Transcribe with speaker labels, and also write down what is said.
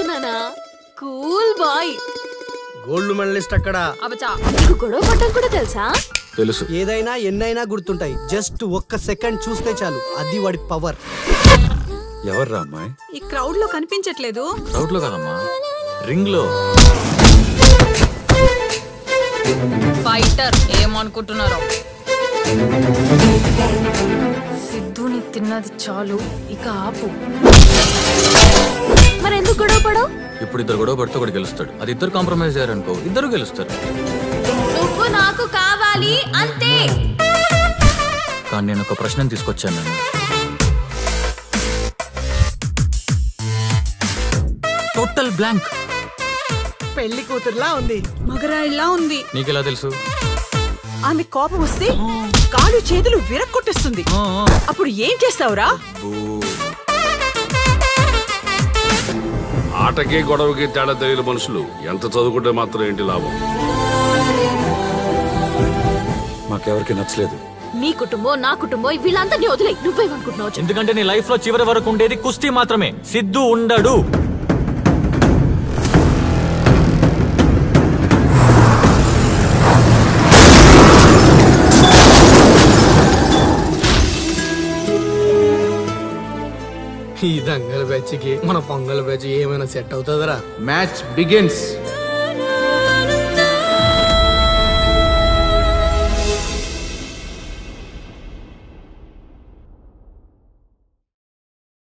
Speaker 1: అనుకున్నానా cool boy
Speaker 2: gold medalist అక్కడ
Speaker 1: అబచా నీకు గొడవ పడ్డం కూడా తెలుసా
Speaker 3: తెలుసు
Speaker 2: ఏదైనా ఎన్నైనా గుర్తుంటాయి జస్ట్ ఒక్క సెకండ్ చూస్తే చాలు అది వాడి పవర్
Speaker 3: ఎవర్రా అమ్మాయి
Speaker 4: ఈ క్రౌడ్ లో కనిపించట్లేదు
Speaker 3: డౌట్ లో కదమ్మా రింగ్ లో
Speaker 5: ఫైటర్ ఏమనుకుంటున్నారో సిద్ధుని తిన్నది చాలు ఇక ఆపు
Speaker 1: మరి ఎందుకు గొడవ పడవు
Speaker 3: ఇప్పుడు ఇద్దరు గొడవ పడితే ఒకటి గెలుస్తాడు అది ఇద్దరు కాంప్రమైజ్ అయ్యారనుకో ఇద్దరు గెలుస్తారు
Speaker 1: నువ్వు నాకు కావాలి అంతే
Speaker 3: కానీ నేను ఒక ప్రశ్న తీసుకొచ్చాను నన్ను టోటల్ బ్లాంక్
Speaker 6: పెళ్లి కూతురులా ఉంది
Speaker 4: మగరాయిలా ఉంది
Speaker 3: నీకెలా తెలుసు
Speaker 6: ఆమె కోపం వస్తే కాళ్ళు చేతులు విరక్కొట్టేస్తుంది
Speaker 3: ఆ, ఆ.
Speaker 6: అప్పుడు ఏం చేస్తావురా
Speaker 3: బూ.
Speaker 7: ఆటకి గొడవకి తేడా తెలియని మనుషులు ఎంత చదువుకుంటే మాత్రం ఏంటి లాభం
Speaker 3: మాకెవరికి నచ్చలేదు
Speaker 1: నీ కుటుంబం నా కుటుంబం వీళ్ళందరినీ వదిలే నువ్వేమనుకుంటున్నావు చెప్పు.
Speaker 3: ఎందుకంటే నీ లైఫ్ లో చివరి వరకు ఉండేది కుస్తీ మాత్రమే సిద్ధు ఉండడు
Speaker 2: ఈ దంగల బ్యాచ్కి మన పొంగల్ బ్యాచ్ ఏమైనా సెట్ అవుతుందరా
Speaker 8: మ్యాచ్ బిగిన్స్